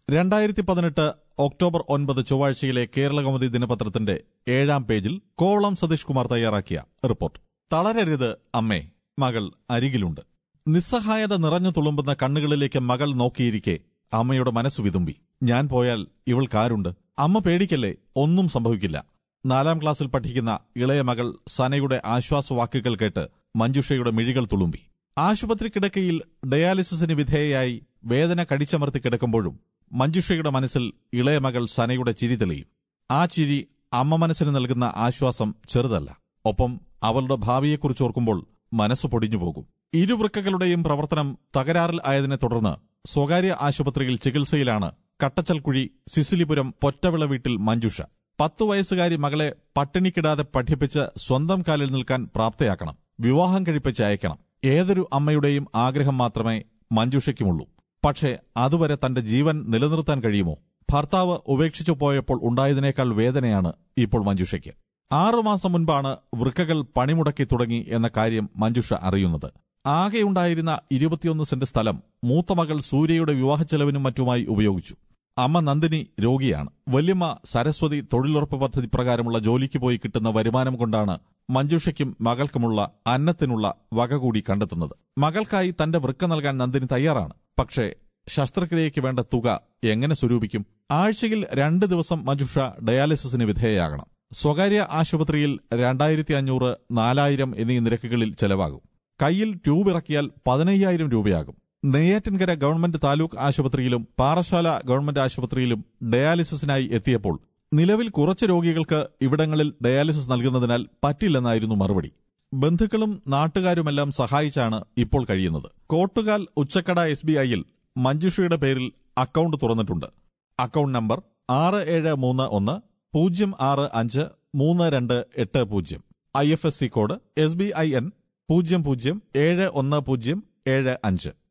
രണ്ടായിരത്തി പതിനെട്ട് ഒക്ടോബർ ഒൻപത് ചൊവ്വാഴ്ചയിലെ കേരളകൗമുദി ദിനപത്രത്തിന്റെ ഏഴാം പേജിൽ കോവളം സതീഷ് കുമാർ തയ്യാറാക്കിയ റിപ്പോർട്ട് തളരരുത് അമ്മേ മകൾ അരികിലുണ്ട് നിസ്സഹായത നിറഞ്ഞു തുളുമ്പുന്ന കണ്ണുകളിലേക്ക് മകൾ നോക്കിയിരിക്കെ അമ്മയുടെ മനസ്സ് വിതുമ്പി ഞാൻ പോയാൽ ഇവൾക്കാരുണ്ട് അമ്മ പേടിക്കല്ലേ ഒന്നും സംഭവിക്കില്ല നാലാം ക്ലാസ്സിൽ പഠിക്കുന്ന ഇളയ മകൾ സനയുടെ ആശ്വാസവാക്കുകൾ കേട്ട് മഞ്ജുഷയുടെ മിഴികൾ തുളുമ്പി ആശുപത്രി കിടക്കയിൽ ഡയാലിസിസിന് വിധേയയായി വേദന കടിച്ചമർത്തി കിടക്കുമ്പോഴും മഞ്ജുഷയുടെ മനസ്സിൽ ഇളയ മകൾ സനയുടെ ചിരി തെളിയും ആ ചിരി അമ്മ മനസ്സിന് നൽകുന്ന ആശ്വാസം ചെറുതല്ല ഒപ്പം അവളുടെ ഭാവിയെക്കുറിച്ച് ഓർക്കുമ്പോൾ മനസ്സ് പൊടിഞ്ഞു പോകും ഇരുവൃക്കകളുടെയും പ്രവർത്തനം തകരാറിൽ ആയതിനെ തുടർന്ന് സ്വകാര്യ ആശുപത്രിയിൽ ചികിത്സയിലാണ് കട്ടച്ചൽക്കുഴി സിസിലിപുരം പൊറ്റവിള വീട്ടിൽ മഞ്ജുഷ പത്തു വയസ്സുകാരി മകളെ പട്ടിണിക്കിടാതെ പഠിപ്പിച്ച് സ്വന്തം കാലിൽ നിൽക്കാൻ പ്രാപ്തയാക്കണം വിവാഹം കഴിപ്പിച്ച് അയക്കണം ഏതൊരു അമ്മയുടെയും ആഗ്രഹം മാത്രമേ മഞ്ജുഷയ്ക്കുമുള്ളൂ പക്ഷേ അതുവരെ തന്റെ ജീവൻ നിലനിർത്താൻ കഴിയുമോ ഭർത്താവ് ഉപേക്ഷിച്ചു പോയപ്പോൾ ഉണ്ടായതിനേക്കാൾ വേദനയാണ് ഇപ്പോൾ മഞ്ജുഷയ്ക്ക് ആറുമാസം മുൻപാണ് വൃക്കകൾ പണിമുടക്കി തുടങ്ങി എന്ന കാര്യം മഞ്ജുഷ അറിയുന്നത് ആകെയുണ്ടായിരുന്ന ഇരുപത്തിയൊന്ന് സെന്റ് സ്ഥലം മൂത്ത മകൾ സൂര്യയുടെ വിവാഹച്ചെലവിനും മറ്റുമായി ഉപയോഗിച്ചു അമ്മ നന്ദിനി രോഗിയാണ് വല്യമ്മ സരസ്വതി തൊഴിലുറപ്പ് പദ്ധതി പ്രകാരമുള്ള ജോലിക്ക് പോയി കിട്ടുന്ന വരുമാനം കൊണ്ടാണ് മഞ്ജുഷയ്ക്കും മകൾക്കുമുള്ള അന്നത്തിനുള്ള വക കൂടി കണ്ടെത്തുന്നത് മകൾക്കായി തന്റെ വൃക്ക നൽകാൻ നന്ദിനി തയ്യാറാണ് പക്ഷേ ശസ്ത്രക്രിയയ്ക്ക് വേണ്ട തുക എങ്ങനെ സ്വരൂപിക്കും ആഴ്ചയിൽ രണ്ട് ദിവസം മഞ്ജുഷ ഡയാലിസിസിന് വിധേയയാകണം സ്വകാര്യ ആശുപത്രിയിൽ രണ്ടായിരത്തി അഞ്ഞൂറ് നാലായിരം എന്നീ നിരക്കുകളിൽ ചെലവാകും കയ്യിൽ ട്യൂബ് ഇറക്കിയാൽ പതിനയ്യായിരം രൂപയാകും നെയ്യാറ്റിൻകര ഗവൺമെന്റ് താലൂക്ക് ആശുപത്രിയിലും പാറശാല ഗവൺമെന്റ് ആശുപത്രിയിലും ഡയാലിസിസിനായി എത്തിയപ്പോൾ നിലവിൽ കുറച്ച് രോഗികൾക്ക് ഇവിടങ്ങളിൽ ഡയാലിസിസ് നൽകുന്നതിനാൽ പറ്റില്ലെന്നായിരുന്നു മറുപടി ബന്ധുക്കളും നാട്ടുകാരുമെല്ലാം സഹായിച്ചാണ് ഇപ്പോൾ കഴിയുന്നത് കോട്ടുകാൽ ഉച്ചക്കട എസ് ബി ഐയിൽ മഞ്ജുഷയുടെ പേരിൽ അക്കൗണ്ട് തുറന്നിട്ടുണ്ട് അക്കൗണ്ട് നമ്പർ ആറ് ഏഴ് മൂന്ന് ഒന്ന് പൂജ്യം ആറ് അഞ്ച് മൂന്ന് രണ്ട് എട്ട് പൂജ്യം I F S C code S B I N പൂജ്യം പൂജ്യം ഏഴ് ഒന്ന് പൂജ്യം ഏഴ് അഞ്ച്